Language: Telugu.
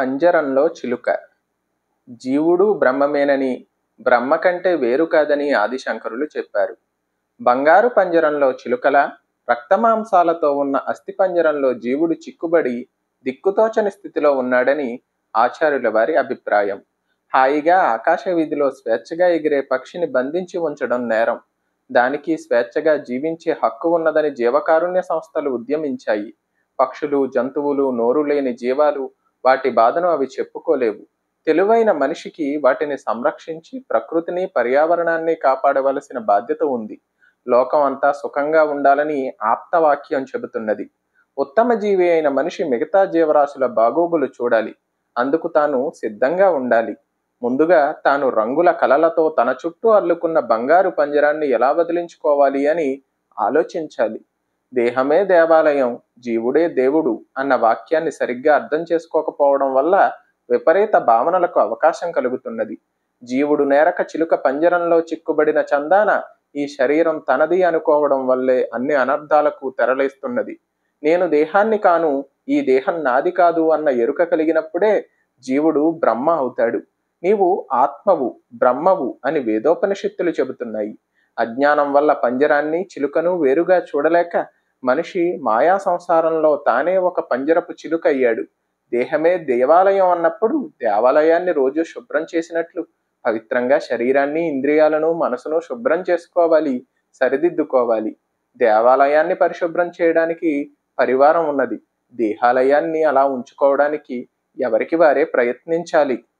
పంజరంలో చిలుక జీవుడు బ్రహ్మమేనని బ్రహ్మ కంటే వేరు కాదని ఆదిశంకరులు చెప్పారు బంగారు పంజరంలో చిలుకల రక్తమాంసాలతో ఉన్న అస్థిపంజరంలో జీవుడు చిక్కుబడి దిక్కుతోచని స్థితిలో ఉన్నాడని ఆచార్యుల వారి అభిప్రాయం హాయిగా ఆకాశ వీధిలో స్వేచ్ఛగా ఎగిరే పక్షిని బంధించి ఉంచడం నేరం దానికి స్వేచ్ఛగా జీవించే హక్కు ఉన్నదని జీవకారుణ్య సంస్థలు ఉద్యమించాయి పక్షులు జంతువులు నోరు లేని జీవాలు వాటి బాధను అవి చెప్పుకోలేవు తెలివైన మనిషికి వాటిని సంరక్షించి ప్రకృతిని పర్యావరణాన్ని కాపాడవలసిన బాధ్యత ఉంది లోకం అంతా సుఖంగా ఉండాలని ఆప్తవాక్యం చెబుతున్నది ఉత్తమ జీవి అయిన మనిషి మిగతా జీవరాశుల బాగోగులు చూడాలి అందుకు తాను సిద్ధంగా ఉండాలి ముందుగా తాను రంగుల కలలతో తన చుట్టూ అల్లుకున్న బంగారు పంజరాన్ని ఎలా వదిలించుకోవాలి అని ఆలోచించాలి దేహమే దేవాలయం జీవుడే దేవుడు అన్న వాక్యాన్ని సరిగ్గా అర్థం చేసుకోకపోవడం వల్ల విపరీత భావనలకు అవకాశం కలుగుతున్నది జీవుడు నేరక చిలుక పంజరంలో చిక్కుబడిన చందాన ఈ శరీరం తనది అనుకోవడం వల్లే అన్ని అనర్థాలకు తెరలేస్తున్నది నేను దేహాన్ని కాను ఈ దేహం నాది కాదు అన్న ఎరుక కలిగినప్పుడే జీవుడు బ్రహ్మ అవుతాడు నీవు ఆత్మవు బ్రహ్మవు అని వేదోపనిషత్తులు చెబుతున్నాయి అజ్ఞానం వల్ల పంజరాన్ని చిలుకను వేరుగా చూడలేక మనిషి మాయా సంసారంలో తానే ఒక పంజరపు చిలుక అయ్యాడు దేహమే దేవాలయం అన్నప్పుడు దేవాలయాన్ని రోజు శుభ్రం చేసినట్లు పవిత్రంగా శరీరాన్ని ఇంద్రియాలను మనసును శుభ్రం చేసుకోవాలి సరిదిద్దుకోవాలి దేవాలయాన్ని పరిశుభ్రం చేయడానికి పరివారం ఉన్నది దేహాలయాన్ని అలా ఉంచుకోవడానికి ఎవరికి వారే ప్రయత్నించాలి